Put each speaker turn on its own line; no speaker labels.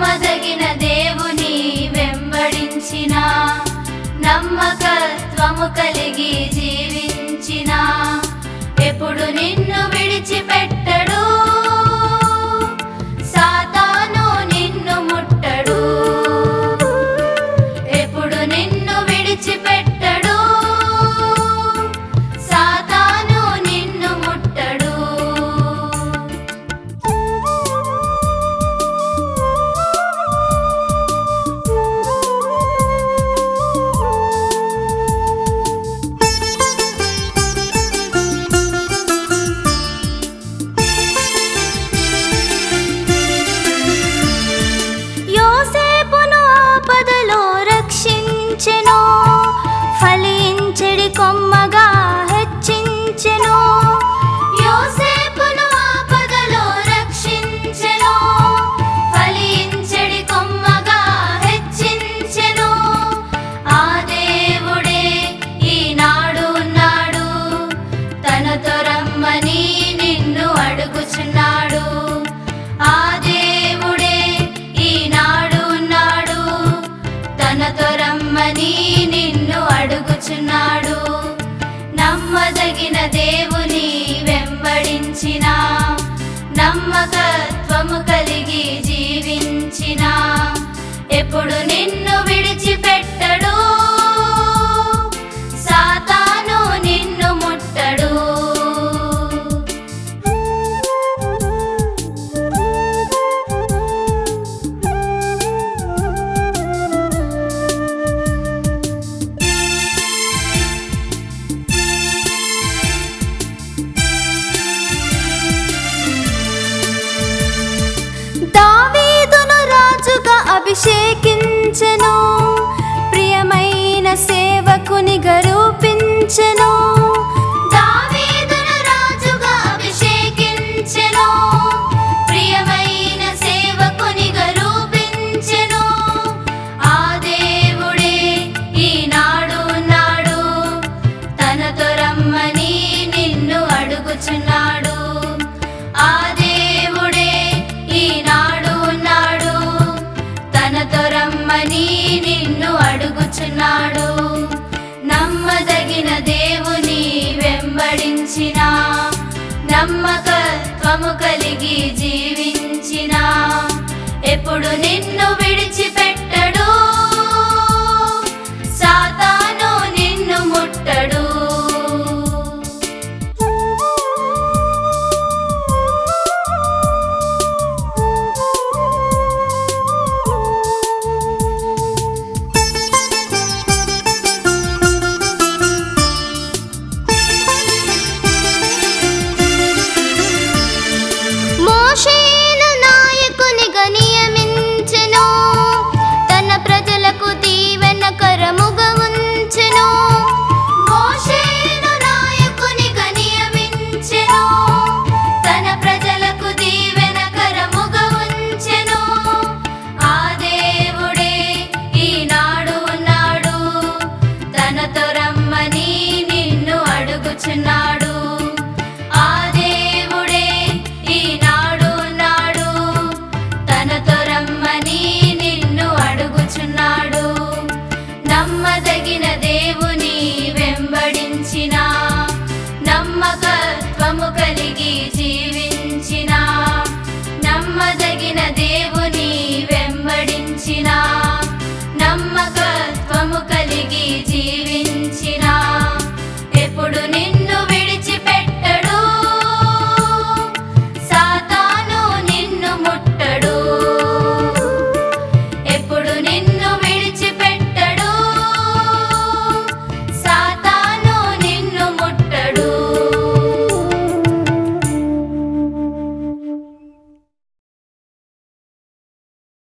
నమ్మదగిన దేవుని వెంబడించిన నమ్మకత్వము కలిగి జీవించిన ఎప్పుడు నిన్ను విడిచిపెట్టడు సాతాను నిన్ను ముట్టడు ఎప్పుడు నిన్ను విడిచిపెట్టడు సాతాను నిన్ను ముట్టడు
యోసేపును ఆపదలో రక్షించెను ఫలించెడి కొమ్మగా హెచ్చించెను
యోసేపును ఆపదలో రక్షించెను ఫలించెడి కొమ్మగా హెచ్చించెను ఆ దేవుడే ఈనాడు ఉన్నాడు తనతో రమ్మని నిన్ను అడుగుచున్నాడు ఆ దేవుడే ఈనాడు ఉన్నాడు తనతో రమ్మని నిన్ను అడుగుచున్నాడు నమ్మదగిన దేవుని వెంబడించిన నమ్మకత్వము కలిగి జీవించిన ఎప్పుడు నిన్ను విడిచిపెట్టడు సాతాను నిన్ను ముట్టడు
దావీదును రాజుగా అభిషేకించెను ప్రియమైన సేవకునిగా రూపించెను
దావీదును రాజుగా అభిషేకించెను ప్రియమైన సేవకునిగా రూపించెను ఆ దేవుడే ఈనాడు ఉన్నాడు తనతో రమ్మని నిన్ను అడుగుచున్నాడు ఆ దేవుడే ఈనాడు ఉన్నాడు తనతో రమ్మని నిన్ను అడుగుచున్నాడు నమ్మదగిన దేవుని వెంబడించిన నమ్మకత్వము కలిగి జీవించిన ఎప్పుడు నిన్ను విడిచిపెట్టడు సాతాను నిన్ను ముట్టడు
మోషేను నాయకునిగా నియమించెను తన ప్రజలకు దీవెన కరముగా ఉంచెను
మోషేను నాయకునిగా నియమించెను తన ప్రజలకు దీవెనకరముగా ఉంచెను ఆ దేవుడే ఈనాడు ఉన్నాడు తనతో రమ్మని నిన్ను అడుగుచున్నాడు